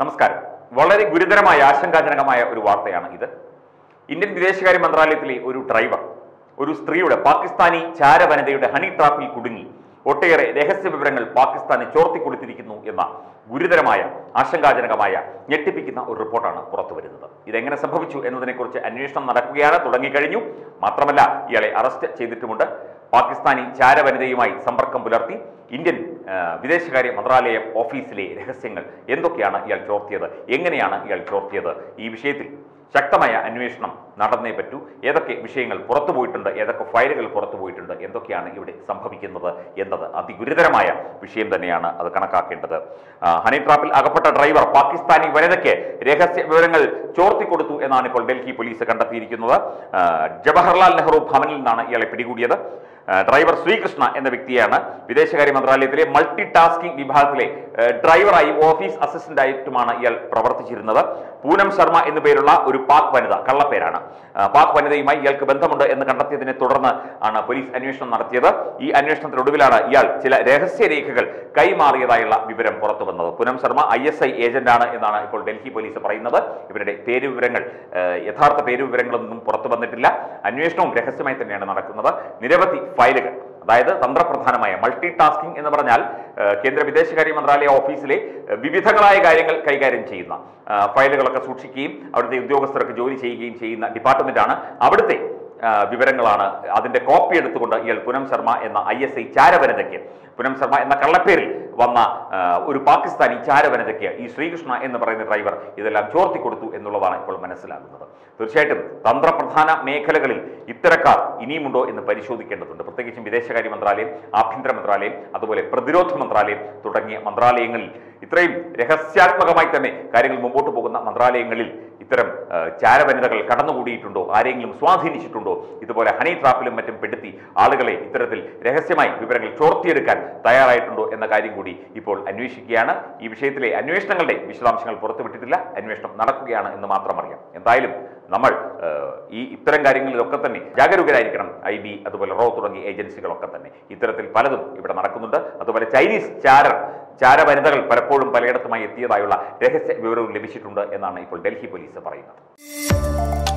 നമസ്കാരം വളരെ ഗുരുതരമായ ആശങ്കാജനകമായ ഒരു വാർത്തയാണ് ഇത് ഇന്ത്യൻ വിദേശകാര്യ മന്ത്രാലയത്തിലെ ഒരു ഡ്രൈവർ ഒരു സ്ത്രീയുടെ പാകിസ്ഥാനി ചാരവനിതയുടെ ഹണി ട്രാപ്പിൽ കുടുങ്ങി ഒട്ടേറെ രഹസ്യ വിവരങ്ങൾ പാകിസ്ഥാന് ചോർത്തിക്കൊടുത്തിരിക്കുന്നു എന്ന ഗുരുതരമായ ആശങ്കാജനകമായ ഞെട്ടിപ്പിക്കുന്ന ഒരു റിപ്പോർട്ടാണ് പുറത്തു വരുന്നത് ഇതെങ്ങനെ സംഭവിച്ചു എന്നതിനെക്കുറിച്ച് അന്വേഷണം നടക്കുകയാണ് തുടങ്ങിക്കഴിഞ്ഞു മാത്രമല്ല ഇയാളെ അറസ്റ്റ് ചെയ്തിട്ടുമുണ്ട് പാകിസ്ഥാനി ചാരവനിതയുമായി സമ്പർക്കം പുലർത്തി ഇന്ത്യൻ ആ, വിദേശകാര്യ മന്ത്രാലയം ഓഫീസിലെ രഹസ്യങ്ങൾ എന്തൊക്കെയാണ് ഇയാൾ ചോർത്തിയത് എങ്ങനെയാണ് ഇയാൾ ചോർത്തിയത് ഈ വിഷയത്തിൽ ശക്തമായ അന്വേഷണം നടന്നേ പറ്റൂ ഏതൊക്കെ വിഷയങ്ങൾ പുറത്തു പോയിട്ടുണ്ട് ഏതൊക്കെ ഫയലുകൾ പുറത്തു പോയിട്ടുണ്ട് എന്തൊക്കെയാണ് ഇവിടെ സംഭവിക്കുന്നത് എന്നത് അതിഗുരുതരമായ വിഷയം തന്നെയാണ് അത് കണക്കാക്കേണ്ടത് ആ, ഹണി ട്രാപ്പിൽ അകപ്പെട്ട ഡ്രൈവർ പാകിസ്ഥാനി വനിതയ്ക്ക് രഹസ്യ വിവരങ്ങൾ ചോർത്തിക്കൊടുത്തു എന്നാണ് ഇപ്പോൾ ഡൽഹി പോലീസ് കണ്ടെത്തിയിരിക്കുന്നത് ആ, ജവഹർലാൽ നെഹ്റു ഭവനിൽ നിന്നാണ് ഇയാളെ പിടികൂടിയത് ആ, ഡ്രൈവർ ശ്രീകൃഷ്ണ എന്ന വ്യക്തിയാണ് വിദേശകാര്യ മന്ത്രാലയത്തിലെ മൾട്ടി ടാസ്കിംഗ് വിഭാഗത്തിലെ ആ, ഡ്രൈവറായും ഓഫീസ് അസിസ്റ്റന്റായിട്ടുമാണ് ഇയാൾ പ്രവർത്തിച്ചിരുന്നത് പൂനം ശർമ്മ എന്നു പേരുള്ള ഒരു പാക് വനിത കള്ളപ്പേരാണ് ആ, പാക് വനിതയുമായി ഇയാൾക്ക് ബന്ധമുണ്ട് എന്ന് കണ്ടെത്തിയതിനെ തുടർന്ന് ആണ് പോലീസ് അന്വേഷണം നടത്തിയത് ഈ അന്വേഷണത്തിനൊടുവിലാണ് ഇയാൾ ചില രഹസ്യ രേഖകൾ കൈമാറിയതായുള്ള വിവരം പുറത്തു വന്നത് Poonam Sharma I S I ഏജന്റാണ് എന്നാണ് ഇപ്പോൾ ഡൽഹി പോലീസ് പറയുന്നത് ഇവരുടെ പേരുവിവരങ്ങൾ ആ, യഥാർത്ഥ പേരുവിവരങ്ങളൊന്നും പുറത്തു വന്നിട്ടില്ല അന്വേഷണവും രഹസ്യമായി തന്നെയാണ് നടക്കുന്നത് നിരവധി ഫയലുകൾ അതായത് തന്ത്രപ്രധാനമായ മൾട്ടി ടാസ്കിംഗ് എന്ന് പറഞ്ഞാൽ ആ, കേന്ദ്ര വിദേശകാര്യ മന്ത്രാലയ ഓഫീസിലെ ആ, വിവിധങ്ങളായ കാര്യങ്ങൾ കൈകാര്യം ചെയ്യുന്ന ആ, ഫയലുകളൊക്കെ സൂക്ഷിക്കുകയും അവിടുത്തെ ഉദ്യോഗസ്ഥർക്ക് ജോലി ചെയ്യുകയും ചെയ്യുന്ന ഡിപ്പാർട്ട്മെന്റാണ് അവിടുത്തെ ആ, വിവരങ്ങളാണ് അതിന്റെ കോപ്പി എടുത്തുകൊണ്ട് ഇയാൾ പുനം ശർമ്മ എന്ന ഐ എസ് ഐ ചാരവനിതയ്ക്ക് പുനം ശർമ്മ എന്ന കള്ളപ്പേരിൽ വന്ന ആ, ഒരു പാകിസ്ഥാനി ചാരവനിതയ്ക്ക് ഈ ശ്രീകൃഷ്ണ എന്ന് പറയുന്ന ഡ്രൈവർ ഇതെല്ലാം ചോർത്തി കൊടുത്തു എന്നുള്ളതാണ് ഇപ്പോൾ മനസ്സിലാകുന്നത് തീർച്ചയായിട്ടും തന്ത്രപ്രധാന മേഖലകളിൽ ഇത്തരക്കാർ ഇനിയുമുണ്ടോ എന്ന് പരിശോധിക്കേണ്ടതുണ്ട് പ്രത്യേകിച്ചും വിദേശകാര്യ മന്ത്രാലയം ആഭ്യന്തര മന്ത്രാലയം അതുപോലെ പ്രതിരോധ മന്ത്രാലയം തുടങ്ങിയ മന്ത്രാലയങ്ങളിൽ ഇത്രയും രഹസ്യാത്മകമായി തന്നെ കാര്യങ്ങൾ മുമ്പോട്ട് പോകുന്ന മന്ത്രാലയങ്ങളിൽ ഇത്തരം ആ, ചാരവനിതകൾ കടന്നുകൂടിയിട്ടുണ്ടോ ആരെങ്കിലും സ്വാധീനിച്ചിട്ടുണ്ടോ ഇതുപോലെ ഹണി ട്രാപ്പിലും മറ്റും പെടുത്തി ആളുകളെ ഇത്തരത്തിൽ രഹസ്യമായി വിവരങ്ങൾ ചോർത്തിയെടുക്കാൻ തയ്യാറായിട്ടുണ്ടോ എന്ന കാര്യം കൂടി ഇപ്പോൾ അന്വേഷിക്കുകയാണ് ഈ വിഷയത്തിലെ അന്വേഷണങ്ങളുടെ വിശദാംശങ്ങൾ പുറത്തുവിട്ടിട്ടില്ല അന്വേഷണം നടക്കുകയാണ് എന്ന് മാത്രം അറിയാം എന്തായാലും നമ്മൾ ആ, ഈ ഇത്തരം കാര്യങ്ങളിലൊക്കെ തന്നെ ജാഗരൂകരായിരിക്കണം ഐ ബി അതുപോലെ റോ തുടങ്ങിയ ഏജൻസികളൊക്കെ തന്നെ ഇത്തരത്തിൽ പലതും ഇവിടെ നടക്കുന്നുണ്ട് അതുപോലെ ചൈനീസ് ചാരർ ചാരവനിതകൾ പലപ്പോഴും പലയിടത്തുമായി എത്തിയതായുള്ള രഹസ്യ വിവരവും ലഭിച്ചിട്ടുണ്ട് എന്നാണ് ഇപ്പോൾ ഡൽഹി പോലീസ് പറയുന്നത്